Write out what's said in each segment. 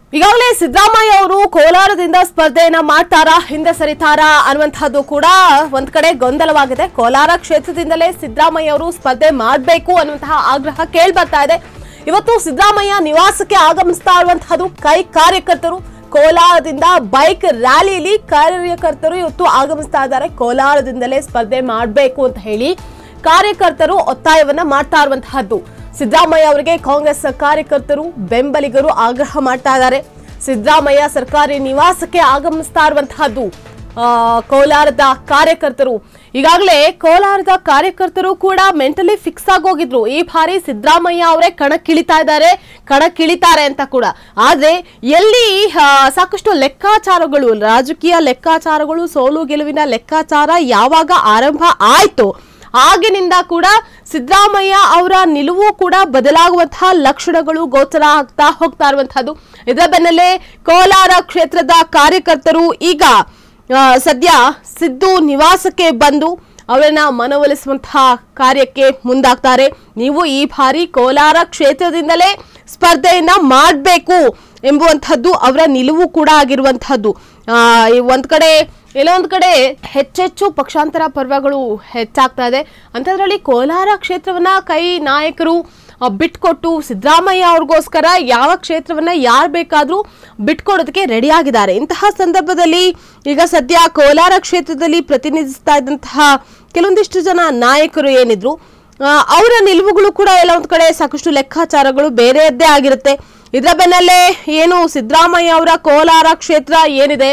ಈಗಾಗಲೇ ಸಿದ್ದರಾಮಯ್ಯ ಅವರು ಕೋಲಾರದಿಂದ ಸ್ಪರ್ಧೆಯನ್ನ ಮಾಡ್ತಾರಾ ಹಿಂದೆ ಸರಿತಾರಾ ಅನ್ನುವಂತಹದ್ದು ಕೂಡ ಒಂದ್ ಕಡೆ ಗೊಂದಲವಾಗಿದೆ ಕೋಲಾರ ಕ್ಷೇತ್ರದಿಂದಲೇ ಸಿದ್ದರಾಮಯ್ಯ ಅವರು ಸ್ಪರ್ಧೆ ಮಾಡಬೇಕು ಅನ್ನುವಂತಹ ಆಗ್ರಹ ಕೇಳಿ ಬರ್ತಾ ಇದೆ ಇವತ್ತು ಸಿದ್ದರಾಮಯ್ಯ ನಿವಾಸಕ್ಕೆ ಆಗಮಿಸ್ತಾ ಇರುವಂತಹದ್ದು ಕೈ ಕಾರ್ಯಕರ್ತರು ಕೋಲಾರದಿಂದ ಬೈಕ್ ರ್ಯಾಲಿಯಲ್ಲಿ ಕಾರ್ಯಕರ್ತರು ಇವತ್ತು ಆಗಮಿಸ್ತಾ ಇದ್ದಾರೆ ಕೋಲಾರದಿಂದಲೇ ಸ್ಪರ್ಧೆ ಮಾಡಬೇಕು ಅಂತ ಹೇಳಿ ಕಾರ್ಯಕರ್ತರು ಒತ್ತಾಯವನ್ನ ಮಾಡ್ತಾ ಇರುವಂತಹದ್ದು ಸಿದ್ದರಾಮಯ್ಯ ಅವರಿಗೆ ಕಾಂಗ್ರೆಸ್ ಕಾರ್ಯಕರ್ತರು ಬೆಂಬಲಿಗರು ಆಗ್ರಹ ಮಾಡ್ತಾ ಇದ್ದಾರೆ ಸಿದ್ದರಾಮಯ್ಯ ಸರ್ಕಾರಿ ನಿವಾಸಕ್ಕೆ ಆಗಮಿಸ್ತಾ ಇರುವಂತಹದ್ದು ಆ, ಕೋಲಾರದ ಕಾರ್ಯಕರ್ತರು ಈಗಾಗಲೇ ಕೋಲಾರದ ಕಾರ್ಯಕರ್ತರು ಕೂಡ ಮೆಂಟಲಿ ಫಿಕ್ಸ್ ಆಗೋಗಿದ್ರು ಈ ಬಾರಿ ಸಿದ್ದರಾಮಯ್ಯ ಅವರೇ ಕಣಕ್ಕಿಳಿತಾ ಇದ್ದಾರೆ ಕಣಕ್ಕಿಳಿತಾರೆ ಅಂತ ಕೂಡ ಆದ್ರೆ ಎಲ್ಲಿ ಆ, ಸಾಕಷ್ಟು ಲೆಕ್ಕಾಚಾರಗಳು ರಾಜಕೀಯ ಲೆಕ್ಕಾಚಾರಗಳು ಸೋಲು ಗೆಲುವಿನ ಲೆಕ್ಕಾಚಾರ ಯಾವಾಗ ಆರಂಭ ಆಯ್ತು ಆಗಿನಿಂದ ಕೂಡ ಸಿದ್ದರಾಮಯ್ಯ ಅವರ ನಿಲುವು ಕೂಡ ಬದಲಾಗುವಂತಹ ಲಕ್ಷಣಗಳು ಗೋಚರ ಆಗ್ತಾ ಹೋಗ್ತಾ ಇರುವಂತಹದ್ದು ಇದರ ಬೆನ್ನಲ್ಲೇ ಕೋಲಾರ ಕ್ಷೇತ್ರದ ಕಾರ್ಯಕರ್ತರು ಈಗ ಆ, ಸದ್ಯ ಸಿದ್ದು ನಿವಾಸಕ್ಕೆ ಬಂದು ಅವರನ್ನ ಮನವೊಲಿಸುವಂತಹ ಕಾರ್ಯಕ್ಕೆ ಮುಂದಾಗ್ತಾರೆ ನೀವು ಈ ಬಾರಿ ಕೋಲಾರ ಕ್ಷೇತ್ರದಿಂದಲೇ ಸ್ಪರ್ಧೆಯನ್ನ ಮಾಡಬೇಕು ಎಂಬುವಂಥದ್ದು ಅವರ ನಿಲುವು ಕೂಡ ಆಗಿರುವಂತಹದ್ದು ಆ, ಈ ಒಂದ್ ಕಡೆ ಎಲ್ಲೋ ಒಂದ್ ಕಡೆ ಹೆಚ್ಚೆಚ್ಚು ಪಕ್ಷಾಂತರ ಪರ್ವಗಳು ಹೆಚ್ಚಾಗ್ತಾ ಇದೆ ಅಂಥದ್ರಲ್ಲಿ ಕೋಲಾರ ಕ್ಷೇತ್ರವನ್ನ ಕೈ ನಾಯಕರು ಆ, ಬಿಟ್ಕೊಟ್ಟು ಸಿದ್ದರಾಮಯ್ಯ ಅವ್ರಿಗೋಸ್ಕರ ಯಾವ ಕ್ಷೇತ್ರವನ್ನ ಯಾರು ಬೇಕಾದ್ರೂ ಬಿಟ್ಕೊಡೋದಕ್ಕೆ ರೆಡಿ ಆಗಿದ್ದಾರೆ ಇಂತಹ ಸಂದರ್ಭದಲ್ಲಿ ಈಗ ಸದ್ಯ ಕೋಲಾರ ಕ್ಷೇತ್ರದಲ್ಲಿ ಪ್ರತಿನಿಧಿಸ್ತಾ ಇದ್ದಂತಹ ಕೆಲವೊಂದಿಷ್ಟು ಜನ ನಾಯಕರು ಏನಿದ್ರು ಆ, ಅವರ ನಿಲುವುಗಳು ಕೂಡ ಎಲ್ಲ ಒಂದ್ ಕಡೆ ಸಾಕಷ್ಟು ಲೆಕ್ಕಾಚಾರಗಳು ಬೇರೆಯದ್ದೇ ಆಗಿರುತ್ತೆ ಇದರ ಬೆನ್ನಲ್ಲೇ ಏನು ಸಿದ್ದರಾಮಯ್ಯ ಅವರ ಕೋಲಾರ ಕ್ಷೇತ್ರ ಏನಿದೆ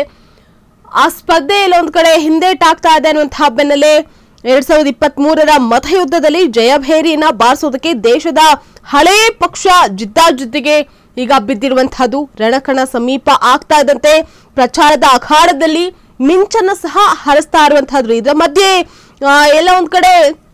ಆ ಸ್ಪರ್ಧೆಯಲ್ಲಿ ಒಂದ್ ಕಡೆ ಹಿಂದೇಟಾಗ್ತಾ ಇದೆ ಅನ್ನುವಂತಹ ಬೆನ್ನಲ್ಲೇ ಎರಡ್ ಸಾವಿರದ ಇಪ್ಪತ್ತ್ ಮೂರರ ಮತಯುದ್ಧದಲ್ಲಿ ಜಯಭೇರಿಯನ್ನ ಬಾರಿಸೋದಕ್ಕೆ ದೇಶದ ಹಳೇ ಪಕ್ಷ ಜಿದ್ದಾಜಿದ್ದಿಗೆ ಈಗ ಬಿದ್ದಿರುವಂತಹದ್ದು ರಣಕಣ ಸಮೀಪ ಆಗ್ತಾ ಇದ್ದಂತೆ ಪ್ರಚಾರದ ಅಖಾಡದಲ್ಲಿ ಮಿಂಚನ್ನ ಸಹ ಹರಿಸ್ತಾ ಇರುವಂತಹದ್ದು ಇದರ ಮಧ್ಯೆ ಆ, ಎಲ್ಲ ಒಂದ್ ಕಡೆ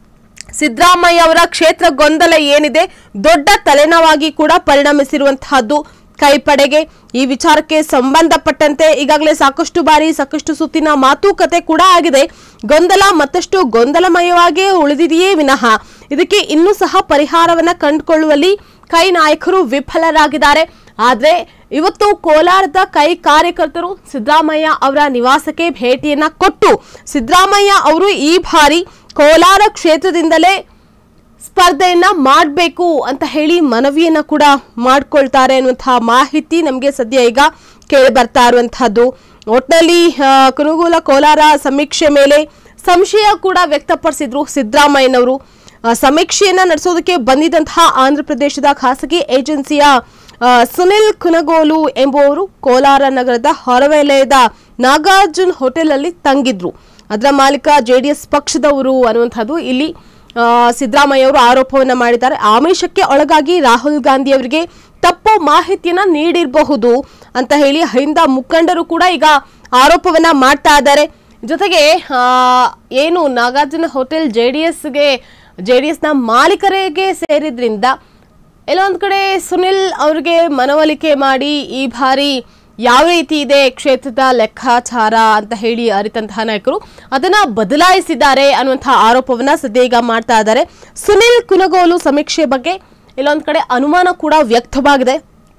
ಸಿದ್ದರಾಮಯ್ಯ ಅವರ ಕ್ಷೇತ್ರ ಗೊಂದಲ ಏನಿದೆ ದೊಡ್ಡ ತಲೆನೋವಾಗಿ ಕೂಡ ಪರಿಣಮಿಸಿರುವಂತಹದ್ದು ಕೈಪಡೆಗೆ ಈ ವಿಚಾರಕ್ಕೆ ಸಂಬಂಧಪಟ್ಟಂತೆ ಈಗಾಗಲೇ ಸಾಕಷ್ಟು ಬಾರಿ ಸಾಕಷ್ಟು ಸುತ್ತಿನ ಮಾತುಕತೆ ಕೂಡ ಆಗಿದೆ ಗೊಂದಲ ಮತ್ತಷ್ಟು ಗೊಂದಲಮಯವಾಗಿಯೇ ಉಳಿದಿದೆಯೇ ವಿನಃ ಇದಕ್ಕೆ ಇನ್ನೂ ಸಹ ಪರಿಹಾರವನ್ನ ಕಂಡುಕೊಳ್ಳುವಲ್ಲಿ ಕೈ ನಾಯಕರು ವಿಫಲರಾಗಿದ್ದಾರೆ ಆದ್ರೆ ಇವತ್ತು ಕೋಲಾರದ ಕೈ ಕಾರ್ಯಕರ್ತರು ಸಿದ್ದರಾಮಯ್ಯ ಅವರ ನಿವಾಸಕ್ಕೆ ಭೇಟಿಯನ್ನ ಕೊಟ್ಟು ಸಿದ್ದರಾಮಯ್ಯ ಅವರು ಈ ಬಾರಿ ಕೋಲಾರ ಕ್ಷೇತ್ರದಿಂದಲೇ ಸ್ಪರ್ಧೆಯನ್ನ ಮಾಡಬೇಕು ಅಂತ ಹೇಳಿ ಮನವಿಯನ್ನ ಕೂಡ ಮಾಡ್ಕೊಳ್ತಾರೆ ಅನ್ನುವಂತಹ ಮಾಹಿತಿ ನಮಗೆ ಸದ್ಯ ಈಗ ಕೇಳಿ ಬರ್ತಾ ಇರುವಂತಹದ್ದು ಒಟ್ನಲ್ಲಿ ಆ, ಕುರುಗುಲ ಕೋಲಾರ ಸಮೀಕ್ಷೆ ಮೇಲೆ ಸಂಶಯ ಕೂಡ ವ್ಯಕ್ತಪಡಿಸಿದ್ರು ಸಿದ್ದರಾಮಯ್ಯನವರು ಆ, ಸಮೀಕ್ಷೆಯನ್ನ ನಡೆಸೋದಕ್ಕೆ ಬಂದಿದ್ದಂತಹ ಆಂಧ್ರ ಪ್ರದೇಶದ ಖಾಸಗಿ ಏಜೆನ್ಸಿಯ ಆ, ಸುನಿಲ್ ಕುನಗೋಲು ಎಂಬುವವರು ಕೋಲಾರ ನಗರದ ಹೊರವಲಯದ ನಾಗಾರ್ಜುನ್ ಹೋಟೆಲ್ ಅಲ್ಲಿ ತಂಗಿದ್ರು ಅದರ ಮಾಲೀಕ ಜೆಡಿಎಸ್ ಪಕ್ಷದವರು ಅನ್ನುವಂಥದ್ದು ಇಲ್ಲಿ ಆ, ಸಿದ್ದರಾಮಯ್ಯ ಅವರು ಆರೋಪವನ್ನ ಮಾಡಿದ್ದಾರೆ ಆಮಿಷಕ್ಕೆ ಒಳಗಾಗಿ ರಾಹುಲ್ ಗಾಂಧಿ ಅವರಿಗೆ ತಪ್ಪು ಮಾಹಿತಿಯನ್ನ ನೀಡಿರಬಹುದು ಅಂತ ಹೇಳಿ ಹಿಂದ ಮುಖಂಡರು ಕೂಡ ಈಗ ಆರೋಪವನ್ನ ಮಾಡ್ತಾ ಇದ್ದಾರೆ ಜೊತೆಗೆ ಆ, ಏನು ನಾಗಾರ್ಜುನ ಹೋಟೆಲ್ ಜೆ ಡಿ ಎಸ್ಗೆ ಜೆ ಡಿ ಎಸ್ನ ಮಾಲೀಕರಿಗೆ ಸೇರಿದ್ರಿಂದ ಎಲ್ಲೊಂದ್ ಕಡೆ ಸುನಿಲ್ ಅವ್ರಿಗೆ ಮನವೊಲಿಕೆ ಮಾಡಿ ಈ ಬಾರಿ ಯಾವ ರೀತಿ ಇದೆ ಕ್ಷೇತ್ರದ ಲೆಕ್ಕಾಚಾರ ಅಂತ ಹೇಳಿ ಅರಿತಂತಹ ನಾಯಕರು ಅದನ್ನ ಬದಲಾಯಿಸಿದ್ದಾರೆ ಅನ್ನುವಂತಹ ಆರೋಪವನ್ನ ಸದ್ಯ ಈಗ ಮಾಡ್ತಾ ಇದ್ದಾರೆ ಸುನಿಲ್ ಕುನಗೋಲು ಸಮೀಕ್ಷೆ ಬಗ್ಗೆ ಇಲ್ಲೊಂದ್ ಕಡೆ ಅನುಮಾನ ಕೂಡ ವ್ಯಕ್ತವಾಗಿದೆ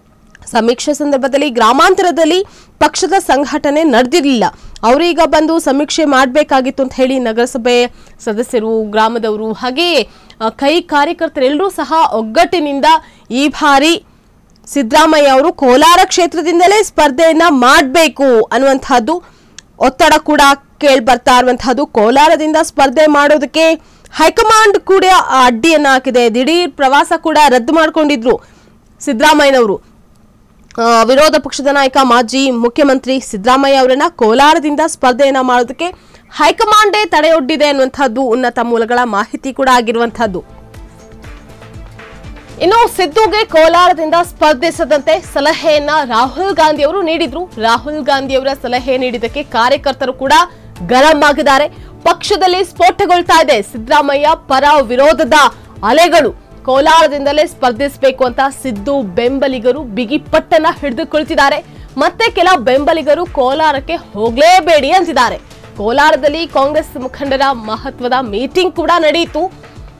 ಸಮೀಕ್ಷೆ ಸಂದರ್ಭದಲ್ಲಿ ಗ್ರಾಮಾಂತರದಲ್ಲಿ ಪಕ್ಷದ ಸಂಘಟನೆ ನಡೆದಿರಲಿಲ್ಲ ಅವರೀಗ ಬಂದು ಸಮೀಕ್ಷೆ ಮಾಡಬೇಕಾಗಿತ್ತು ಅಂತ ಹೇಳಿ ನಗರಸಭೆ ಸದಸ್ಯರು ಗ್ರಾಮದವರು ಹಾಗೆಯೇ ಆ, ಕೈ ಕಾರ್ಯಕರ್ತರೆಲ್ಲರೂ ಸಹ ಒಗ್ಗಟ್ಟಿನಿಂದ ಈ ಬಾರಿ ಸಿದ್ದರಾಮಯ್ಯ ಅವರು ಕೋಲಾರ ಕ್ಷೇತ್ರದಿಂದಲೇ ಸ್ಪರ್ಧೆಯನ್ನ ಮಾಡಬೇಕು ಅನ್ನುವಂತಹದ್ದು ಒತ್ತಡ ಕೂಡ ಕೇಳಿ ಬರ್ತಾ ಇರುವಂತಹದ್ದು ಕೋಲಾರದಿಂದ ಸ್ಪರ್ಧೆ ಮಾಡೋದಕ್ಕೆ ಹೈಕಮಾಂಡ್ ಕೂಡ ಅಡ್ಡಿಯನ್ನ ಹಾಕಿದೆ ದಿಢೀರ್ ಪ್ರವಾಸ ಕೂಡ ರದ್ದು ಮಾಡ್ಕೊಂಡಿದ್ರು ಸಿದ್ದರಾಮಯ್ಯನವರು ಆ, ವಿರೋಧ ಪಕ್ಷದ ನಾಯಕ ಮಾಜಿ ಮುಖ್ಯಮಂತ್ರಿ ಸಿದ್ದರಾಮಯ್ಯ ಅವರನ್ನ ಕೋಲಾರದಿಂದ ಸ್ಪರ್ಧೆಯನ್ನ ಮಾಡೋದಕ್ಕೆ ಹೈಕಮಾಂಡೇ ತಡೆಯೊಡ್ಡಿದೆ ಅನ್ನುವಂಥದ್ದು ಉನ್ನತ ಮೂಲಗಳ ಮಾಹಿತಿ ಕೂಡ ಆಗಿರುವಂತಹದ್ದು ಇನ್ನು ಸಿದ್ದುಗೆ ಕೋಲಾರದಿಂದ ಸ್ಪರ್ಧಿಸದಂತೆ ಸಲಹೆಯನ್ನ ರಾಹುಲ್ ಗಾಂಧಿ ಅವರು ನೀಡಿದ್ರು ರಾಹುಲ್ ಗಾಂಧಿ ಅವರ ಸಲಹೆ ನೀಡಿದ್ದಕ್ಕೆ ಕಾರ್ಯಕರ್ತರು ಕೂಡ ಗರಂ ಆಗಿದ್ದಾರೆ ಪಕ್ಷದಲ್ಲಿ ಸ್ಫೋಟಗೊಳ್ತಾ ಇದೆ ಸಿದ್ದರಾಮಯ್ಯ ಪರ ವಿರೋಧದ ಅಲೆಗಳು ಕೋಲಾರದಿಂದಲೇ ಸ್ಪರ್ಧಿಸಬೇಕು ಅಂತ ಸಿದ್ದು ಬೆಂಬಲಿಗರು ಬಿಗಿಪಟ್ಟನ್ನ ಹಿಡಿದು ಕುಳಿತಿದ್ದಾರೆ ಮತ್ತೆ ಕೆಲ ಬೆಂಬಲಿಗರು ಕೋಲಾರಕ್ಕೆ ಹೋಗ್ಲೇಬೇಡಿ ಅಂತಿದ್ದಾರೆ ಕೋಲಾರದಲ್ಲಿ ಕಾಂಗ್ರೆಸ್ ಮುಖಂಡರ ಮಹತ್ವದ ಮೀಟಿಂಗ್ ಕೂಡ ನಡೆಯಿತು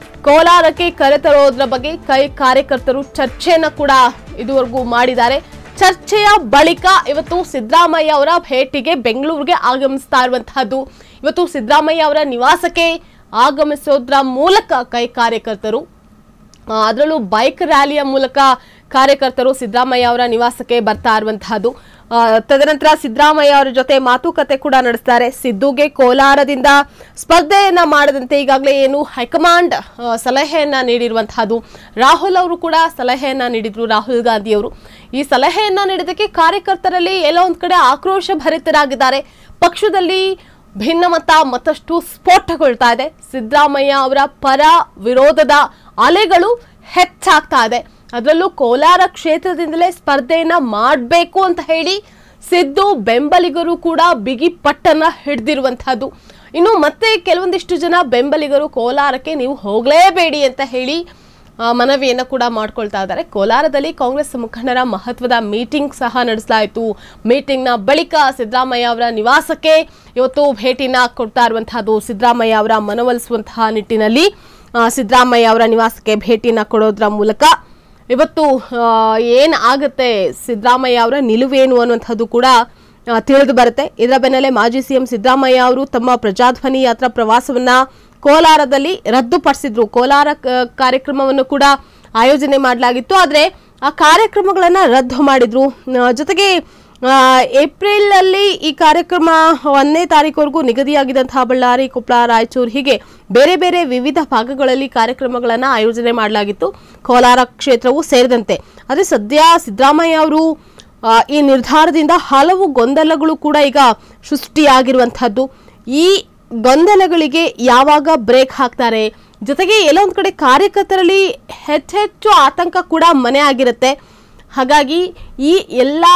ಕೋಲಾರಕ್ಕೆ ಕರೆತರೋದ್ರ ಬಗ್ಗೆ ಕೈ ಕಾರ್ಯಕರ್ತರು ಚರ್ಚೆಯನ್ನ ಕೂಡ ಇದುವರೆಗೂ ಮಾಡಿದ್ದಾರೆ ಚರ್ಚೆಯ ಬಳಿಕ ಇವತ್ತು ಸಿದ್ದರಾಮಯ್ಯ ಅವರ ಭೇಟಿಗೆ ಬೆಂಗಳೂರಿಗೆ ಆಗಮಿಸ್ತಾ ಇರುವಂತಹದ್ದು ಇವತ್ತು ಸಿದ್ದರಾಮಯ್ಯ ಅವರ ನಿವಾಸಕ್ಕೆ ಆಗಮಿಸೋದ್ರ ಮೂಲಕ ಕೈ ಕಾರ್ಯಕರ್ತರು ಆ, ಅದರಲ್ಲೂ ಬೈಕ್ ರ್ಯಾಲಿಯ ಮೂಲಕ ಕಾರ್ಯಕರ್ತರು ಸಿದ್ದರಾಮಯ್ಯ ಅವರ ನಿವಾಸಕ್ಕೆ ಬರ್ತಾ ಇರುವಂತಹದ್ದು ಆ, ತದನಂತರ ಸಿದ್ದರಾಮಯ್ಯ ಅವರ ಜೊತೆ ಮಾತುಕತೆ ಕೂಡ ನಡೆಸ್ತಾರೆ ಸಿದ್ದುಗೆ ಕೋಲಾರದಿಂದ ಸ್ಪರ್ಧೆಯನ್ನ ಮಾಡದಂತೆ ಈಗಾಗಲೇ ಏನು ಹೈಕಮಾಂಡ್ ಆ, ಸಲಹೆಯನ್ನ ನೀಡಿರುವಂತಹದ್ದು ರಾಹುಲ್ ಅವರು ಕೂಡ ಸಲಹೆಯನ್ನ ನೀಡಿದ್ರು ರಾಹುಲ್ ಗಾಂಧಿ ಅವರು ಈ ಸಲಹೆಯನ್ನ ನೀಡಿದ್ದಕ್ಕೆ ಕಾರ್ಯಕರ್ತರಲ್ಲಿ ಎಲ್ಲೋ ಒಂದ್ ಕಡೆ ಆಕ್ರೋಶ ಭರಿತರಾಗಿದ್ದಾರೆ ಪಕ್ಷದಲ್ಲಿ ಭಿನ್ನಮತ ಮತ್ತಷ್ಟು ಸ್ಫೋಟಗೊಳ್ತಾ ಇದೆ ಸಿದ್ದರಾಮಯ್ಯ ಅವರ ಪರ ವಿರೋಧದ ಅಲೆಗಳು ಹೆಚ್ಚಾಗ್ತಾ ಇದೆ ಅದರಲ್ಲೂ ಕೋಲಾರ ಕ್ಷೇತ್ರದಿಂದಲೇ ಸ್ಪರ್ಧೆಯನ್ನ ಮಾಡಬೇಕು ಅಂತ ಹೇಳಿ ಸಿದ್ದು ಬೆಂಬಲಿಗರು ಕೂಡ ಬಿಗಿ ಪಟ್ಟನ್ನ ಹಿಡಿದಿರುವಂತಹದ್ದು ಇನ್ನು ಮತ್ತೆ ಕೆಲವೊಂದಿಷ್ಟು ಜನ ಬೆಂಬಲಿಗರು ಕೋಲಾರಕ್ಕೆ ನೀವು ಹೋಗಲೇಬೇಡಿ ಅಂತ ಹೇಳಿ ಆ, ಮನವಿಯನ್ನ ಕೂಡ ಮಾಡ್ಕೊಳ್ತಾ ಇದ್ದಾರೆ ಕೋಲಾರದಲ್ಲಿ ಕಾಂಗ್ರೆಸ್ ಮುಖಂಡರ ಮಹತ್ವದ ಮೀಟಿಂಗ್ ಸಹ ನಡೆಸಲಾಯಿತು ಮೀಟಿಂಗ್ನ ಬಳಿಕ ಸಿದ್ದರಾಮಯ್ಯ ಅವರ ನಿವಾಸಕ್ಕೆ ಇವತ್ತು ಭೇಟಿನ ಕೊಡ್ತಾ ಇರುವಂತಹದ್ದು ಸಿದ್ದರಾಮಯ್ಯ ಅವರ ಮನವೊಲಿಸುವಂತಹ ನಿಟ್ಟಿನಲ್ಲಿ ಆ, ಸಿದ್ದರಾಮಯ್ಯ ಅವರ ನಿವಾಸಕ್ಕೆ ಭೇಟಿನ ಕೊಡೋದ್ರ ಮೂಲಕ ಇವತ್ತು ಆ, ಏನ್ ಆಗುತ್ತೆ ಸಿದ್ದರಾಮಯ್ಯ ಅವರ ನಿಲುವೇನು ಅನ್ನುವಂಥದ್ದು ಕೂಡ ಆ, ತಿಳಿದು ಬರುತ್ತೆ ಇದರ ಬೆನ್ನಲ್ಲೇ ಮಾಜಿ ಸಿಎಂ ಸಿದ್ದರಾಮಯ್ಯ ಅವರು ತಮ್ಮ ಪ್ರಜಾಧ್ವನಿ ಯಾತ್ರಾ ಪ್ರವಾಸವನ್ನ ಕೋಲಾರದಲ್ಲಿ ರದ್ದುಪಡಿಸಿದ್ರು ಕೋಲಾರ ಕ- ಕಾರ್ಯಕ್ರಮವನ್ನು ಕೂಡ ಆಯೋಜನೆ ಮಾಡಲಾಗಿತ್ತು ಆದರೆ ಆ ಕಾರ್ಯಕ್ರಮಗಳನ್ನ ರದ್ದು ಮಾಡಿದ್ರು ಆ, ಜೊತೆಗೆ ಆ, ಏಪ್ರಿಲ್ ಅಲ್ಲಿ ಈ ಕಾರ್ಯಕ್ರಮ ಒಂದನೇ ತಾರೀಕುವರೆಗೂ ನಿಗದಿಯಾಗಿದ್ದಂತಹ ಬಳ್ಳಾರಿ ಕೊಪ್ಪಳ ರಾಯಚೂರು ಹೀಗೆ ಬೇರೆ ಬೇರೆ ವಿವಿಧ ಭಾಗಗಳಲ್ಲಿ ಕಾರ್ಯಕ್ರಮಗಳನ್ನು ಆಯೋಜನೆ ಮಾಡಲಾಗಿತ್ತು ಕೋಲಾರ ಕ್ಷೇತ್ರವು ಸೇರಿದಂತೆ ಆದರೆ ಸದ್ಯ ಸಿದ್ದರಾಮಯ್ಯ ಅವರು ಆ, ಈ ನಿರ್ಧಾರದಿಂದ ಹಲವು ಗೊಂದಲಗಳು ಕೂಡ ಈಗ ಸೃಷ್ಟಿಯಾಗಿರುವಂತಹದ್ದು ಈ ಗೊಂದಲಗಳಿಗೆ ಯಾವಾಗ ಬ್ರೇಕ್ ಹಾಕ್ತಾರೆ ಜೊತೆಗೆ ಎಲ್ಲೋ ಒಂದ್ ಕಡೆ ಕಾರ್ಯಕರ್ತರಲ್ಲಿ ಹೆಚ್ಚೆಚ್ಚು ಆತಂಕ ಕೂಡ ಮನೆ ಆಗಿರುತ್ತೆ ಹಾಗಾಗಿ ಈ ಎಲ್ಲ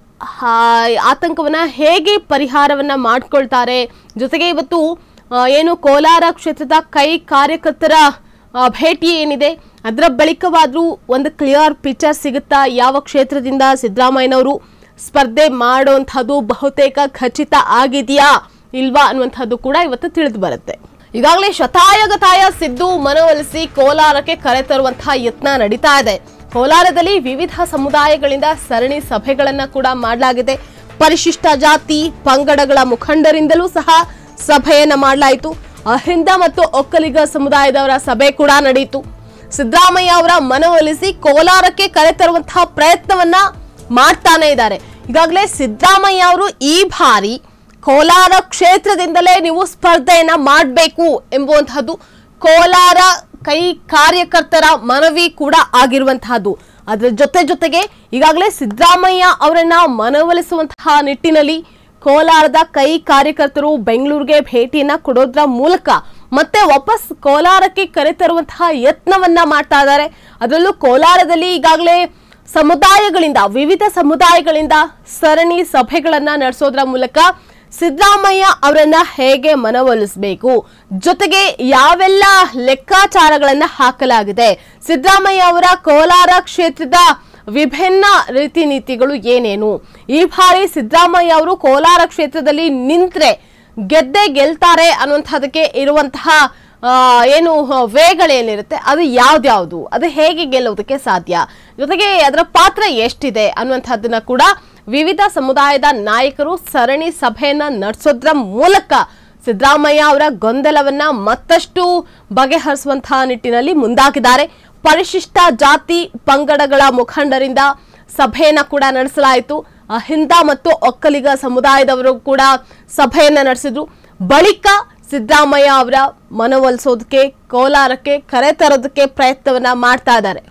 ಆ, ಆತಂಕವನ್ನ ಹೇಗೆ ಪರಿಹಾರವನ್ನ ಮಾಡ್ಕೊಳ್ತಾರೆ ಜೊತೆಗೆ ಇವತ್ತು ಆ, ಏನು ಕೋಲಾರ ಕ್ಷೇತ್ರದ ಕೈ ಕಾರ್ಯಕರ್ತರ ಆ, ಭೇಟಿ ಏನಿದೆ ಅದರ ಬಳಿಕವಾದ್ರೂ ಒಂದು ಕ್ಲಿಯರ್ ಪಿಕ್ಚರ್ ಸಿಗುತ್ತಾ ಯಾವ ಕ್ಷೇತ್ರದಿಂದ ಸಿದ್ದರಾಮಯ್ಯನವರು ಸ್ಪರ್ಧೆ ಮಾಡುವಂಥದ್ದು ಬಹುತೇಕ ಖಚಿತ ಆಗಿದೆಯಾ ಇಲ್ವಾ ಅನ್ನುವಂಥದ್ದು ಕೂಡ ಇವತ್ತು ತಿಳಿದು ಬರುತ್ತೆ ಈಗಾಗಲೇ ಶತಾಯಗತಾಯ ಸಿದ್ದು ಮನವೊಲಿಸಿ ಕೋಲಾರಕ್ಕೆ ಕರೆತರುವಂತಹ ಯತ್ನ ನಡೀತಾ ಇದೆ ಕೋಲಾರದಲ್ಲಿ ವಿವಿಧ ಸಮುದಾಯಗಳಿಂದ ಸರಣಿ ಸಭೆಗಳನ್ನ ಕೂಡ ಮಾಡಲಾಗಿದೆ ಪರಿಶಿಷ್ಟ ಜಾತಿ ಪಂಗಡಗಳ ಮುಖಂಡರಿಂದಲೂ ಸಹ ಸಭೆಯನ್ನ ಮಾಡಲಾಯಿತು ಅಹಿಂದ ಮತ್ತು ಒಕ್ಕಲಿಗ ಸಮುದಾಯದವರ ಸಭೆ ಕೂಡ ನಡೆಯಿತು ಸಿದ್ದರಾಮಯ್ಯ ಅವರ ಮನವೊಲಿಸಿ ಕೋಲಾರಕ್ಕೆ ಕರೆತರುವಂತಹ ಪ್ರಯತ್ನವನ್ನ ಮಾಡ್ತಾನೆ ಇದ್ದಾರೆ ಈಗಾಗಲೇ ಸಿದ್ದರಾಮಯ್ಯ ಅವರು ಈ ಬಾರಿ ಕೋಲಾರ ಕ್ಷೇತ್ರದಿಂದಲೇ ನೀವು ಸ್ಪರ್ಧೆಯನ್ನ ಮಾಡಬೇಕು ಎಂಬುವಂತಹದ್ದು ಕೋಲಾರ ಕೈ ಕಾರ್ಯಕರ್ತರ ಮನವಿ ಕೂಡ ಆಗಿರುವಂತಹದ್ದು ಅದರ ಜೊತೆ ಜೊತೆಗೆ ಈಗಾಗಲೇ ಸಿದ್ದರಾಮಯ್ಯ ಅವರನ್ನ ಮನವೊಲಿಸುವಂತಹ ನಿಟ್ಟಿನಲ್ಲಿ ಕೋಲಾರದ ಕೈ ಕಾರ್ಯಕರ್ತರು ಬೆಂಗಳೂರಿಗೆ ಭೇಟಿಯನ್ನ ಕೊಡೋದ್ರ ಮೂಲಕ ಮತ್ತೆ ವಾಪಸ್ ಕೋಲಾರಕ್ಕೆ ಕರೆತರುವಂತಹ ಯತ್ನವನ್ನ ಮಾಡ್ತಾ ಇದ್ದಾರೆ ಅದರಲ್ಲೂ ಕೋಲಾರದಲ್ಲಿ ಈಗಾಗಲೇ ಸಮುದಾಯಗಳಿಂದ ವಿವಿಧ ಸಮುದಾಯಗಳಿಂದ ಸರಣಿ ಸಭೆಗಳನ್ನ ನಡೆಸೋದ್ರ ಮೂಲಕ ಸಿದ್ದರಾಮಯ್ಯ ಅವರನ್ನ ಹೇಗೆ ಮನವೊಲಿಸಬೇಕು ಜೊತೆಗೆ ಯಾವೆಲ್ಲ ಲೆಕ್ಕಾಚಾರಗಳನ್ನ ಹಾಕಲಾಗಿದೆ ಸಿದ್ದರಾಮಯ್ಯ ಅವರ ಕೋಲಾರ ಕ್ಷೇತ್ರದ ವಿಭಿನ್ನ ರೀತಿ ನೀತಿಗಳು ಏನೇನು ಈ ಬಾರಿ ಸಿದ್ದರಾಮಯ್ಯ ಅವರು ಕೋಲಾರ ಕ್ಷೇತ್ರದಲ್ಲಿ ನಿಂತ್ರೆ ಗೆದ್ದೆ ಗೆಲ್ತಾರೆ ಅನ್ನುವಂಥದಕ್ಕೆ ಇರುವಂತಹ ಆ, ಏನು ವೇಗಳೇನಿರುತ್ತೆ ಅದು ಯಾವ್ದ್ಯಾವ್ದು ಅದು ಹೇಗೆ ಗೆಲ್ಲೋದಕ್ಕೆ ಸಾಧ್ಯ ಜೊತೆಗೆ ಅದರ ಪಾತ್ರ ಎಷ್ಟಿದೆ ಅನ್ನುವಂಥದ್ದನ್ನ ಕೂಡ ವಿವಿಧ ಸಮುದಾಯದ ನಾಯಕರು ಸರಣಿ ಸಭೆಯನ್ನ ನಡೆಸೋದ್ರ ಮೂಲಕ ಸಿದ್ದರಾಮಯ್ಯ ಅವರ ಗೊಂದಲವನ್ನ ಮತ್ತಷ್ಟು ಬಗೆಹರಿಸುವಂತಹ ನಿಟ್ಟಿನಲ್ಲಿ ಮುಂದಾಗಿದ್ದಾರೆ ಪರಿಶಿಷ್ಟ ಜಾತಿ ಪಂಗಡಗಳ ಮುಖಂಡರಿಂದ ಸಭೆಯನ್ನ ಕೂಡ ನಡೆಸಲಾಯಿತು ಅಹಿಂದ ಮತ್ತು ಒಕ್ಕಲಿಗ ಸಮುದಾಯದವರು ಕೂಡ ಸಭೆಯನ್ನ ನಡೆಸಿದ್ರು ಬಳಿಕ ಸಿದ್ದರಾಮಯ್ಯ ಅವರ ಮನವೊಲಿಸೋದಕ್ಕೆ ಕೋಲಾರಕ್ಕೆ ಕರೆ ತರೋದಕ್ಕೆ ಪ್ರಯತ್ನವನ್ನ ಮಾಡ್ತಾ ಇದ್ದಾರೆ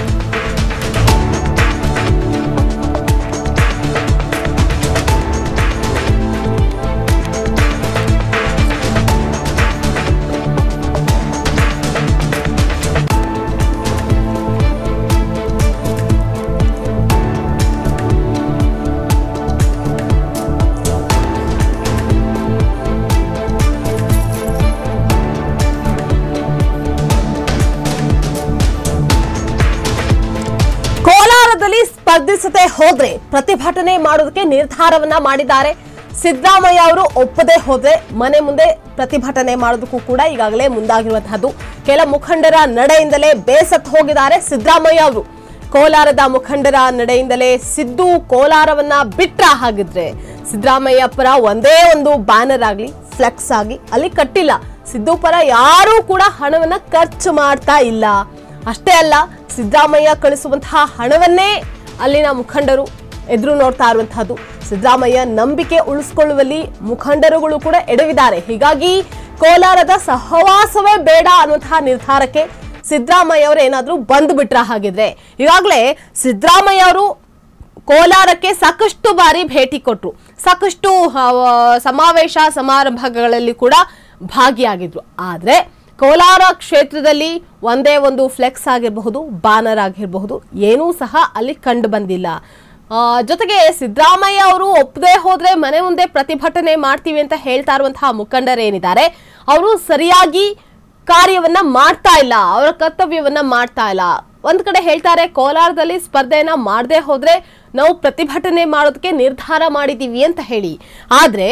ಕೋಲಾರದಲ್ಲಿ ಸ್ಪರ್ಧಿಸದೆ ಹೋದ್ರೆ ಪ್ರತಿಭಟನೆ ಮಾಡೋದಕ್ಕೆ ನಿರ್ಧಾರವನ್ನ ಮಾಡಿದ್ದಾರೆ ಸಿದ್ದರಾಮಯ್ಯ ಅವರು ಒಪ್ಪದೆ ಹೋದ್ರೆ ಮನೆ ಮುಂದೆ ಪ್ರತಿಭಟನೆ ಮಾಡೋದಕ್ಕೂ ಕೂಡ ಈಗಾಗಲೇ ಮುಂದಾಗಿರುವಂತಹದ್ದು ಕೆಲ ಮುಖಂಡರ ನಡೆಯಿಂದಲೇ ಬೇಸತ್ತು ಹೋಗಿದ್ದಾರೆ ಸಿದ್ದರಾಮಯ್ಯ ಅವರು ಕೋಲಾರದ ಮುಖಂಡರ ನಡೆಯಿಂದಲೇ ಸಿದ್ದು ಕೋಲಾರವನ್ನ ಬಿಟ್ರ ಹಾಗಿದ್ರೆ ಸಿದ್ದರಾಮಯ್ಯ ಪರ ಒಂದೇ ಒಂದು ಬ್ಯಾನರ್ ಆಗ್ಲಿ ಫ್ಲೆಕ್ಸ್ ಆಗಿ ಅಲ್ಲಿ ಕಟ್ಟಿಲ್ಲ ಸಿದ್ದು ಪರ ಯಾರೂ ಕೂಡ ಹಣವನ್ನ ಖರ್ಚು ಮಾಡ್ತಾ ಇಲ್ಲ ಅಷ್ಟೇ ಅಲ್ಲ ಸಿದ್ದರಾಮಯ್ಯ ಕಳಿಸುವಂತಹ ಹಣವನ್ನೇ ಅಲ್ಲಿನ ಮುಖಂಡರು ಎದುರು ನೋಡ್ತಾ ಇರುವಂತಹದ್ದು ಸಿದ್ದರಾಮಯ್ಯ ನಂಬಿಕೆ ಉಳಿಸ್ಕೊಳ್ಳುವಲ್ಲಿ ಮುಖಂಡರುಗಳು ಕೂಡ ಎಡವಿದ್ದಾರೆ ಹೀಗಾಗಿ ಕೋಲಾರದ ಸಹವಾಸವೇ ಬೇಡ ಅನ್ನುವಂತಹ ನಿರ್ಧಾರಕ್ಕೆ ಸಿದ್ದರಾಮಯ್ಯ ಅವರು ಏನಾದ್ರೂ ಬಂದು ಬಿಟ್ರ ಹಾಗಿದ್ರೆ ಈಗಾಗಲೇ ಸಿದ್ದರಾಮಯ್ಯ ಅವರು ಕೋಲಾರಕ್ಕೆ ಸಾಕಷ್ಟು ಬಾರಿ ಭೇಟಿ ಕೊಟ್ಟರು ಸಾಕಷ್ಟು ಆ, ಸಮಾವೇಶ ಸಮಾರಂಭಗಳಲ್ಲಿ ಕೂಡ ಭಾಗಿಯಾಗಿದ್ರು ಆದ್ರೆ ಕೋಲಾರ ಕ್ಷೇತ್ರದಲ್ಲಿ ಒಂದೇ ಒಂದು ಫ್ಲೆಕ್ಸ್ ಆಗಿರಬಹುದು ಬ್ಯಾನರ್ ಆಗಿರಬಹುದು ಏನೂ ಸಹ ಅಲ್ಲಿ ಕಂಡು ಬಂದಿಲ್ಲ ಆ, ಜೊತೆಗೆ ಸಿದ್ದರಾಮಯ್ಯ ಅವರು ಒಪ್ಪದೆ ಹೋದ್ರೆ ಮನೆ ಮುಂದೆ ಪ್ರತಿಭಟನೆ ಮಾಡ್ತೀವಿ ಅಂತ ಹೇಳ್ತಾ ಇರುವಂತಹ ಮುಖಂಡರೇನಿದ್ದಾರೆ ಅವರು ಸರಿಯಾಗಿ ಕಾರ್ಯವನ್ನ ಮಾಡ್ತಾ ಇಲ್ಲ ಅವರ ಕರ್ತವ್ಯವನ್ನ ಮಾಡ್ತಾ ಇಲ್ಲ ಒಂದ್ ಕಡೆ ಹೇಳ್ತಾರೆ ಕೋಲಾರದಲ್ಲಿ ಸ್ಪರ್ಧೆಯನ್ನ ಮಾಡದೆ ಹೋದ್ರೆ ನಾವು ಪ್ರತಿಭಟನೆ ಮಾಡೋದಕ್ಕೆ ನಿರ್ಧಾರ ಮಾಡಿದೀವಿ ಅಂತ ಹೇಳಿ ಆದ್ರೆ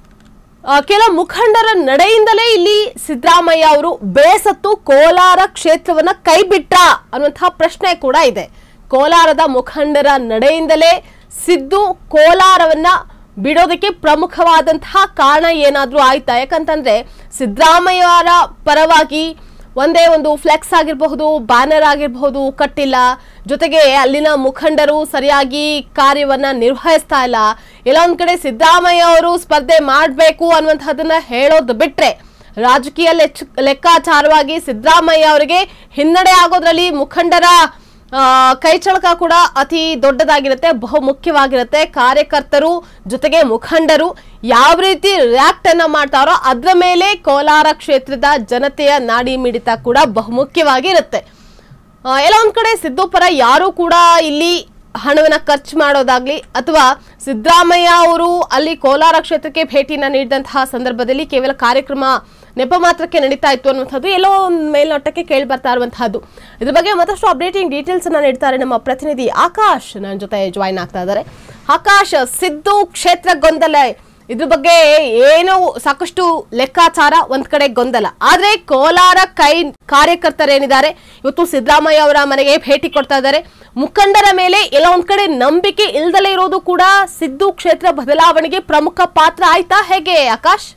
ಆ, ಕೆಲ ಮುಖಂಡರ ನಡೆಯಿಂದಲೇ ಇಲ್ಲಿ ಸಿದ್ದರಾಮಯ್ಯ ಅವರು ಬೇಸತ್ತು ಕೋಲಾರ ಕ್ಷೇತ್ರವನ್ನ ಕೈಬಿಟ್ರ ಅನ್ನುವಂತಹ ಪ್ರಶ್ನೆ ಕೂಡ ಇದೆ ಕೋಲಾರದ ಮುಖಂಡರ ನಡೆಯಿಂದಲೇ ಸಿದ್ದು ಕೋಲಾರವನ್ನ ಬಿಡೋದಕ್ಕೆ ಪ್ರಮುಖವಾದಂತಹ ಕಾರಣ ಏನಾದ್ರೂ ಆಯ್ತಾ ಯಾಕಂತಂದ್ರೆ ಸಿದ್ದರಾಮಯ್ಯ ಅವರ ಪರವಾಗಿ ಒಂದೇ ಒಂದು ಫ್ಲೆಕ್ಸ್ ಆಗಿರಬಹುದು ಬ್ಯಾನರ್ ಆಗಿರಬಹುದು ಕಟ್ಟಿಲ್ಲ ಜೊತೆಗೆ ಅಲ್ಲಿನ ಮುಖಂಡರು ಸರಿಯಾಗಿ ಕಾರ್ಯವನ್ನ ನಿರ್ವಹಿಸ್ತಾ ಇಲ್ಲ ಎಲ್ಲ ಒಂದ್ ಕಡೆ ಸಿದ್ದರಾಮಯ್ಯ ಅವರು ಸ್ಪರ್ಧೆ ಮಾಡಬೇಕು ಅನ್ನುವಂಥದ್ದನ್ನ ಹೇಳೋದು ಬಿಟ್ರೆ ರಾಜಕೀಯ ಲೆಚ್- ಲೆಕ್ಕಾಚಾರವಾಗಿ ಸಿದ್ದರಾಮಯ್ಯ ಅವರಿಗೆ ಹಿನ್ನಡೆ ಆಗೋದ್ರಲ್ಲಿ ಮುಖಂಡರ ಆ, ಕೈಚಳಕ ಕೂಡ ಅತಿ ದೊಡ್ಡದಾಗಿರುತ್ತೆ ಬಹು ಮುಖ್ಯವಾಗಿರುತ್ತೆ ಕಾರ್ಯಕರ್ತರು ಜೊತೆಗೆ ಮುಖಂಡರು ಯಾವ ರೀತಿ ರಿಯಾಕ್ಟ್ ಅನ್ನ ಮಾಡ್ತಾರೋ ಅದ್ರ ಮೇಲೆ ಕೋಲಾರ ಕ್ಷೇತ್ರದ ಜನತೆಯ ನಾಡಿ ಮಿಡಿತ ಕೂಡ ಬಹುಮುಖ್ಯವಾಗಿರುತ್ತೆ ಆ, ಎಲ್ಲ ಒಂದ್ ಕಡೆ ಸಿದ್ದು ಪರ ಯಾರು ಕೂಡ ಇಲ್ಲಿ ಹಣವನ್ನ ಖರ್ಚು ಮಾಡೋದಾಗ್ಲಿ ಅಥವಾ ಸಿದ್ದರಾಮಯ್ಯ ಅವರು ಅಲ್ಲಿ ಕೋಲಾರ ಕ್ಷೇತ್ರಕ್ಕೆ ಭೇಟಿನ ನೀಡಿದಂತಹ ಸಂದರ್ಭದಲ್ಲಿ ಕೇವಲ ಕಾರ್ಯಕ್ರಮ ನೆಪ ಮಾತ್ರಕ್ಕೆ ನಡೀತಾ ಇತ್ತು ಅನ್ನುವಂಥದ್ದು ಎಲ್ಲೋ ಒಂದು ಮೇಲ್ನೋಟಕ್ಕೆ ಕೇಳಿ ಬರ್ತಾ ಇರುವಂತಹದ್ದು ಇದ್ರ ಬಗ್ಗೆ ಮತ್ತಷ್ಟು ಅಪ್ಡೇಟಿಂಗ್ ಡೀಟೇಲ್ಸ್ ಅನ್ನ ನೀಡ್ತಾರೆ ನಮ್ಮ ಪ್ರತಿನಿಧಿ ಆಕಾಶ್ ನನ್ನ ಜೊತೆ ಜಾಯಿನ್ ಆಗ್ತಾ ಇದ್ದಾರೆ ಆಕಾಶ್ ಸಿದ್ದು ಕ್ಷೇತ್ರ ಗೊಂದಲ ಇದ್ರ ಬಗ್ಗೆ ಏನೋ ಸಾಕಷ್ಟು ಲೆಕ್ಕಾಚಾರ ಒಂದ್ ಕಡೆ ಗೊಂದಲ ಆದ್ರೆ ಕೋಲಾರ ಕೈ ಕಾರ್ಯಕರ್ತರೇನಿದ್ದಾರೆ ಇವತ್ತು ಸಿದ್ದರಾಮಯ್ಯ ಅವರ ಮನೆಗೆ ಭೇಟಿ ಕೊಡ್ತಾ ಇದ್ದಾರೆ ಮುಖಂಡರ ಮೇಲೆ ಎಲ್ಲ ಒಂದ್ ಕಡೆ ನಂಬಿಕೆ ಇಲ್ದಲೇ ಇರೋದು ಕೂಡ ಸಿದ್ದು ಕ್ಷೇತ್ರ ಬದಲಾವಣೆಗೆ ಪ್ರಮುಖ ಪಾತ್ರ ಆಯ್ತಾ ಹೇಗೆ ಆಕಾಶ್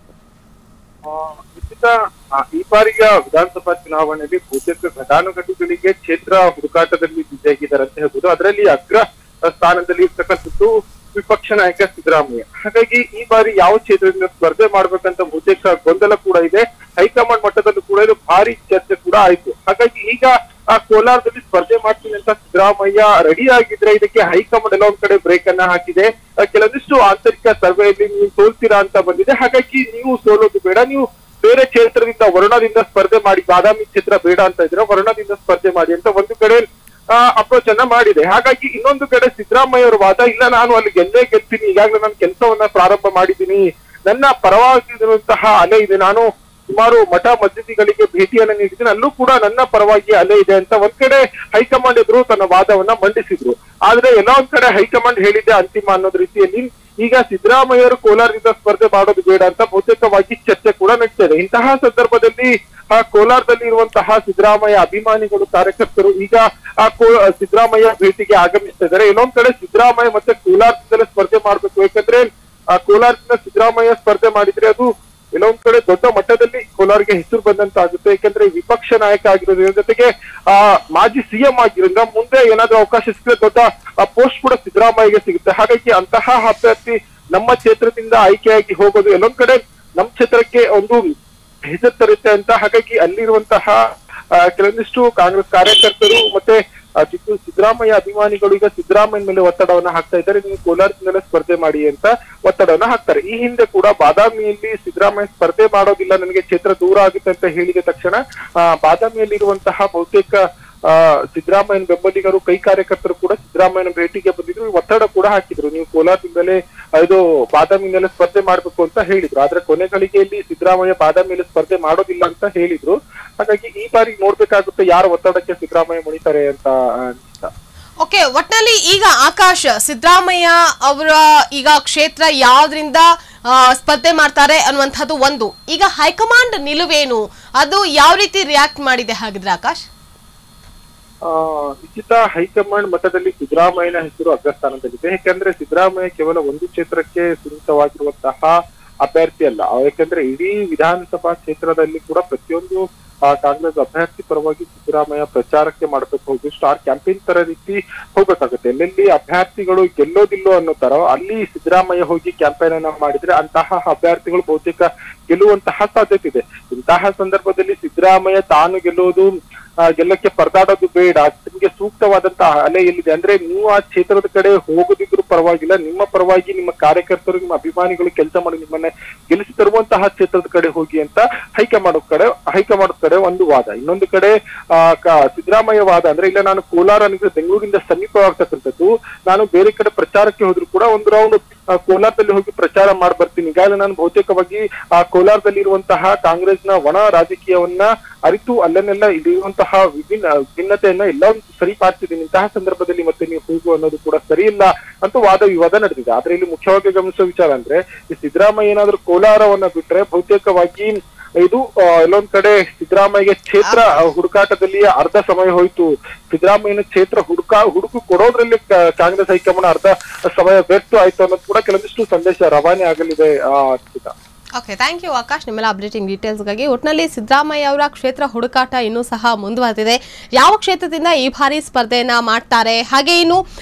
ಆ, ನಿಶ್ಚಿತ ಆ, ಈ ಬಾರಿಯ ವಿಧಾನಸಭಾ ಚುನಾವಣೆಯಲ್ಲಿ ಬಹುತೇಕ ಘಟಾನುಘಟಿಗಳಿಗೆ ಕ್ಷೇತ್ರ ಹುಡುಕಾಟದಲ್ಲಿ ಬಿಸಿಯಾಗಿದ್ದಾರೆ ಅಂತ ಹೇಳ್ಬೋದು ಅದರಲ್ಲಿ ಅಗ್ರ ಸ್ಥಾನದಲ್ಲಿ ಇರ್ತಕ್ಕಂಥದ್ದು ವಿಪಕ್ಷ ನಾಯಕ ಸಿದ್ದರಾಮಯ್ಯ ಹಾಗಾಗಿ ಈ ಬಾರಿ ಯಾವ ಕ್ಷೇತ್ರದಿಂದ ಸ್ಪರ್ಧೆ ಮಾಡ್ಬೇಕಂತ ಬಹುತೇಕ ಗೊಂದಲ ಕೂಡ ಇದೆ ಹೈಕಮಾಂಡ್ ಮಟ್ಟದಲ್ಲೂ ಕೂಡ ಇದು ಭಾರಿ ಚರ್ಚೆ ಕೂಡ ಆಯ್ತು ಹಾಗಾಗಿ ಈಗ ಆ ಕೋಲಾರದಲ್ಲಿ ಸ್ಪರ್ಧೆ ಮಾಡ್ತೀನಿ ಅಂತ ಸಿದ್ದರಾಮಯ್ಯ ರೆಡಿ ಆಗಿದ್ರೆ ಇದಕ್ಕೆ ಹೈಕಮಾಂಡ್ ಎಲ್ಲ ಒಂದ್ ಕಡೆ ಬ್ರೇಕ್ ಅನ್ನ ಹಾಕಿದೆ ಆ, ಕೆಲವೊಂದಿಷ್ಟು ಆಂತರಿಕ ಸರ್ವೆಯಲ್ಲಿ ನೀವು ಸೋಲ್ತೀರಾ ಅಂತ ಬಂದಿದೆ ಹಾಗಾಗಿ ನೀವು ಸೋಲೋದು ಬೇಡ ನೀವು ಬೇರೆ ಕ್ಷೇತ್ರದಿಂದ ವರುಣದಿಂದ ಸ್ಪರ್ಧೆ ಮಾಡಿ ಬಾದಾಮಿ ಕ್ಷೇತ್ರ ಬೇಡ ಅಂತ ಇದ್ರೆ ವರುಣದಿಂದ ಸ್ಪರ್ಧೆ ಮಾಡಿ ಅಂತ ಒಂದು ಕಡೆ ಅಪ್ರೋಚ್ ಅನ್ನ ಮಾಡಿದೆ ಹಾಗಾಗಿ ಇನ್ನೊಂದು ಕಡೆ ಸಿದ್ದರಾಮಯ್ಯ ಅವರ ವಾದ ಇಲ್ಲ ನಾನು ಅಲ್ಲಿ ಗೆದ್ದೇ ಗೆಲ್ತೀನಿ ಈಗಾಗಲೇ ನಾನು ಕೆಲಸವನ್ನ ಪ್ರಾರಂಭ ಮಾಡಿದ್ದೀನಿ ನನ್ನ ಪರವಾಗಿರುವಂತಹ ಅಲೆ ಇದೆ ನಾನು ಸುಮಾರು ಮಠ ಮಸೀದಿಗಳಿಗೆ ಭೇಟಿಯನ್ನ ನೀಡಿದ್ದೀನಿ ಅಲ್ಲೂ ಕೂಡ ನನ್ನ ಪರವಾಗಿ ಅಲೆ ಇದೆ ಅಂತ ಒಂದ್ ಕಡೆ ಹೈಕಮಾಂಡ್ ಎದುರು ತನ್ನ ವಾದವನ್ನ ಮಂಡಿಸಿದ್ರು ಆದ್ರೆ ಎಲ್ಲ ಒಂದ್ ಕಡೆ ಹೈಕಮಾಂಡ್ ಹೇಳಿದ್ದೆ ಅಂತಿಮ ಅನ್ನೋದ್ ರೀತಿಯಲ್ಲಿ ಈಗ ಸಿದ್ದರಾಮಯ್ಯರು ಕೋಲಾರದಿಂದ ಸ್ಪರ್ಧೆ ಮಾಡೋದು ಬೇಡ ಅಂತ ಬಹುತೇಕವಾಗಿ ಚರ್ಚೆ ಕೂಡ ನಡೀತಾ ಇದೆ ಇಂತಹ ಸಂದರ್ಭದಲ್ಲಿ ಆ ಕೋಲಾರದಲ್ಲಿ ಇರುವಂತಹ ಸಿದ್ದರಾಮಯ್ಯ ಅಭಿಮಾನಿಗಳು ಕಾರ್ಯಕರ್ತರು ಈಗ ಆ ಕೋ ಸಿದ್ದರಾಮಯ್ಯ ಭೇಟಿಗೆ ಆಗಮಿಸ್ತಾ ಇದ್ದಾರೆ ಇನ್ನೊಂದ್ ಕಡೆ ಸಿದ್ದರಾಮಯ್ಯ ಮತ್ತೆ ಕೋಲಾರದಿಂದಲೇ ಸ್ಪರ್ಧೆ ಮಾಡ್ಬೇಕು ಯಾಕಂದ್ರೆ ಆ ಕೋಲಾರದಿಂದ ಸಿದ್ದರಾಮಯ್ಯ ಸ್ಪರ್ಧೆ ಮಾಡಿದ್ರೆ ಅದು ಕೆಲವೊಂದ್ ಕಡೆ ದೊಡ್ಡ ಮಟ್ಟದಲ್ಲಿ ಕೋಲಾರ್ಗೆ ಹೆಸರು ಬಂದಂತ ಆಗುತ್ತೆ ಯಾಕಂದ್ರೆ ವಿಪಕ್ಷ ನಾಯಕ ಆಗಿರೋದ್ರ ಜೊತೆಗೆ ಆ ಮಾಜಿ ಸಿಎಂ ಆಗಿರೋದ್ರಿಂದ ಮುಂದೆ ಏನಾದ್ರೂ ಅವಕಾಶ ಸಿಕ್ಕರೆ ದೊಡ್ಡ ಪೋಸ್ಟ್ ಕೂಡ ಸಿದ್ದರಾಮಯ್ಯಗೆ ಸಿಗುತ್ತೆ ಹಾಗಾಗಿ ಅಂತಹ ಅಭ್ಯರ್ಥಿ ನಮ್ಮ ಕ್ಷೇತ್ರದಿಂದ ಆಯ್ಕೆಯಾಗಿ ಹೋಗೋದು ಎಲ್ಲೊಂದ್ ಕಡೆ ನಮ್ಮ ಕ್ಷೇತ್ರಕ್ಕೆ ಒಂದು ಹೆಸರು ತರುತ್ತೆ ಅಂತ ಹಾಗಾಗಿ ಅಲ್ಲಿರುವಂತಹ ಆ, ಕೆಲವೊಂದಿಷ್ಟು ಕಾಂಗ್ರೆಸ್ ಕಾರ್ಯಕರ್ತರು ಮತ್ತೆ ಆ, ಚಿಕ್ಕ ಸಿದ್ದರಾಮಯ್ಯ ಅಭಿಮಾನಿಗಳು ಈಗ ಸಿದ್ದರಾಮಯ್ಯ ಮೇಲೆ ಒತ್ತಡವನ್ನ ಹಾಕ್ತಾ ಇದ್ದಾರೆ ನೀವು ಕೋಲಾರದಿಂದಲೇ ಸ್ಪರ್ಧೆ ಮಾಡಿ ಅಂತ ಒತ್ತಡವನ್ನ ಹಾಕ್ತಾರೆ ಈ ಹಿಂದೆ ಕೂಡ ಬಾದಾಮಿಯಲ್ಲಿ ಸಿದ್ದರಾಮಯ್ಯ ಸ್ಪರ್ಧೆ ಮಾಡೋದಿಲ್ಲ ನನಗೆ ಕ್ಷೇತ್ರ ದೂರ ಆಗುತ್ತೆ ಅಂತ ಹೇಳಿದ ತಕ್ಷಣ ಆ, ಬಾದಾಮಿಯಲ್ಲಿರುವಂತಹ ಬಹುತೇಕ ಆ ಸಿದ್ದರಾಮಯ್ಯನ ಬೆಂಬಲಿಗರು ಕೈ ಕಾರ್ಯಕರ್ತರು ಕೂಡ ಸಿದ್ದರಾಮಯ್ಯನ ಭೇಟಿಗೆ ಬಂದಿದ್ರು ಒತ್ತಡ ಕೂಡ ಹಾಕಿದ್ರು ನೀವು ಕೋಲಾರದಿಂದಲೇ ಇದು ಬಾದಾಮಿಯಿಂದಲೇ ಸ್ಪರ್ಧೆ ಮಾಡ್ಬೇಕು ಅಂತ ಹೇಳಿದ್ರು ಆದ್ರೆ ಕೊನೆ ಗಳಿಗೆಯಲ್ಲಿ ಸಿದ್ದರಾಮಯ್ಯ ಬಾದಾಮಿಯಲ್ಲಿ ಸ್ಪರ್ಧೆ ಮಾಡೋದಿಲ್ಲ ಅಂತ ಹೇಳಿದ್ರು ಹಾಗಾಗಿ ಈ ಬಾರಿ ನೋಡ್ಬೇಕಾಗುತ್ತೆ ಯಾರ ಒತ್ತಡಕ್ಕೆ ಸಿದ್ದರಾಮಯ್ಯ ಮುಣಿತಾರೆ ಅಂತ ಅನ್ಸುತ್ತಾ ಓಕೆ ಒಟ್ನಲ್ಲಿ ಈಗ ಆಕಾಶ್ ಸಿದ್ದರಾಮಯ್ಯ ಅವರ ಈಗ ಕ್ಷೇತ್ರ ಯಾವ್ದ್ರಿಂದ ಆ, ಸ್ಪರ್ಧೆ ಮಾಡ್ತಾರೆ ಅನ್ನುವಂಥದ್ದು ಒಂದು ಈಗ ಹೈಕಮಾಂಡ್ ನಿಲುವೇನು ಅದು ಯಾವ ರೀತಿ ರಿಯಾಕ್ಟ್ ಮಾಡಿದೆ ಹಾಗಿದ್ರೆ ಆಕಾಶ್ ಆ, ನಿಶ್ಚಿತ ಹೈಕಮಾಂಡ್ ಮಟ್ಟದಲ್ಲಿ ಸಿದ್ದರಾಮಯ್ಯನ ಹೆಸರು ಅಗ್ರಸ್ಥಾನದಲ್ಲಿದೆ ಯಾಕಂದ್ರೆ ಸಿದ್ದರಾಮಯ್ಯ ಕೇವಲ ಒಂದು ಕ್ಷೇತ್ರಕ್ಕೆ ಸೀಮಿತವಾಗಿರುವಂತಹ ಅಭ್ಯರ್ಥಿ ಅಲ್ಲ ಆ, ಯಾಕಂದ್ರೆ ಇಡೀ ವಿಧಾನಸಭಾ ಕ್ಷೇತ್ರದಲ್ಲಿ ಕೂಡ ಪ್ರತಿಯೊಂದು ಆ, ಕಾಂಗ್ರೆಸ್ ಅಭ್ಯರ್ಥಿ ಪರವಾಗಿ ಸಿದ್ದರಾಮಯ್ಯ ಪ್ರಚಾರಕ್ಕೆ ಮಾಡಬೇಕು ಹೋಗಿ ಸ್ಟಾರ್ ಕ್ಯಾಂಪೇನ್ ತರ ರೀತಿ ಹೋಗ್ಬೇಕಾಗುತ್ತೆ ಎಲ್ಲೆಲ್ಲಿ ಅಭ್ಯರ್ಥಿಗಳು ಗೆಲ್ಲೋದಿಲ್ಲೋ ಅನ್ನೋ ತರ ಅಲ್ಲಿ ಸಿದ್ದರಾಮಯ್ಯ ಹೋಗಿ ಕ್ಯಾಂಪೇನ್ ಅನ್ನ ಮಾಡಿದ್ರೆ ಅಂತಹ ಅಭ್ಯರ್ಥಿಗಳು ಬಹುತೇಕ ಗೆಲ್ಲುವಂತಹ ಸಾಧ್ಯತೆ ಇದೆ ಇಂತಹ ಸಂದರ್ಭದಲ್ಲಿ ಸಿದ್ದರಾಮಯ್ಯ ತಾನು ಗೆಲ್ಲೋದು ಆ, ಗೆಲ್ಲಕ್ಕೆ ಪರದಾಡೋದು ಬೇಡ ನಿಮ್ಗೆ ಸೂಕ್ತವಾದಂತಹ ಅಲೆ ಎಲ್ಲಿದೆ ಅಂದ್ರೆ ನೀವು ಆ ಕ್ಷೇತ್ರದ ಕಡೆ ಹೋಗೋದಿದ್ರು ಪರವಾಗಿಲ್ಲ ನಿಮ್ಮ ಪರವಾಗಿ ನಿಮ್ಮ ಕಾರ್ಯಕರ್ತರು ನಿಮ್ಮ ಅಭಿಮಾನಿಗಳು ಕೆಲಸ ಮಾಡಿ ನಿಮ್ಮನ್ನ ಗೆಲ್ಲಿಸಿ ತರುವಂತಹ ಕ್ಷೇತ್ರದ ಕಡೆ ಹೋಗಿ ಅಂತ ಹೈಕಮಾಂಡ್ ಕಡೆ ಹೈಕಮಾಂಡ್ ಕಡೆ ಒಂದು ವಾದ ಇನ್ನೊಂದು ಕಡೆ ಆ, ಕ- ಸಿದ್ದರಾಮಯ್ಯ ವಾದ ಅಂದ್ರೆ ಇಲ್ಲ ನಾನು ಕೋಲಾರ ಅಂದ್ರೆ ಬೆಂಗಳೂರಿಂದ ಸಮೀಪವಾಗ್ತಕ್ಕಂಥದ್ದು ನಾನು ಬೇರೆ ಕಡೆ ಪ್ರಚಾರಕ್ಕೆ ಹೋದ್ರು ಕೂಡ ಒಂದು ರೌಂಡ್ ಕೋಲಾರದಲ್ಲಿ ಹೋಗಿ ಪ್ರಚಾರ ಮಾಡಿ ಬರ್ತೀನಿ ಈಗಾಗಲೇ ನಾನು ಬಹುತೇಕವಾಗಿ ಆ ಕೋಲಾರದಲ್ಲಿ ಇರುವಂತಹ ಕಾಂಗ್ರೆಸ್ನ ಒಣ ರಾಜಕೀಯವನ್ನ ಅರಿತು ಅಲ್ಲನ್ನೆಲ್ಲ ಇಲ್ಲಿರುವಂತಹ ವಿಭಿನ್ನ ಭಿನ್ನತೆಯನ್ನ ಎಲ್ಲ ಸರಿಪಡಿಸಿದ್ದೀನಿ ಇಂತಹ ಸಂದರ್ಭದಲ್ಲಿ ಮತ್ತೆ ನೀವು ಹೋಗು ಅನ್ನೋದು ಕೂಡ ಸರಿ ಇಲ್ಲ ಅಂತ ವಾದ ವಿವಾದ ನಡೆದಿದೆ ಆದ್ರೆ ಇಲ್ಲಿ ಮುಖ್ಯವಾಗಿ ಗಮನಿಸುವ ವಿಚಾರ ಅಂದ್ರೆ ಈ ಸಿದ್ದರಾಮಯ್ಯ ಏನಾದ್ರೂ ಕೋಲಾರವನ್ನ ಬಿಟ್ರೆ ಬಹುತೇಕವಾಗಿ ಇದು ಆ, ಎಲ್ಲೊಂದ್ ಕಡೆ ಸಿದ್ದರಾಮಯ್ಯಗೆ ಕ್ಷೇತ್ರ ಆ, ಹುಡುಕಾಟದಲ್ಲಿ ಅರ್ಧ ಸಮಯ ಹೋಯ್ತು ಸಿದ್ದರಾಮಯ್ಯನ ಕ್ಷೇತ್ರ ಹುಡುಕ ಹುಡುಕು ಕೊಡೋದ್ರಲ್ಲಿ ಕ- ಕಾಂಗ್ರೆಸ್ ಹೈಕಮಾಂಡ್ ಅರ್ಧ ಸಮಯ ವ್ಯರ್ಥ ಆಯ್ತು ಅನ್ನೋದು ಕೂಡ ಕೆಲವೊಂದಿಷ್ಟು ಸಂದೇಶ ರವಾನೆ ಆಗಲಿದೆ ಆ, Arpita okay thank you Akash ನಿಮ್ಮೆಲ್ಲ ಅಪ್ಡೇಟಿಂಗ್ ಡೀಟೇಲ್ಸ್ಗಾಗಿ ಒಟ್ಟಿನಲ್ಲಿ ಸಿದ್ದರಾಮಯ್ಯ ಅವರ ಕ್ಷೇತ್ರ ಹುಡುಕಾಟ ಇನ್ನೂ ಸಹ ಮುಂದುವರೆದಿದೆ ಯಾವ ಕ್ಷೇತ್ರದಿಂದ ಈ ಬಾರಿ ಸ್ಪರ್ಧೆಯನ್ನ ಮಾಡ್ತಾರೆ ಹಾಗೆ ಇನ್ನು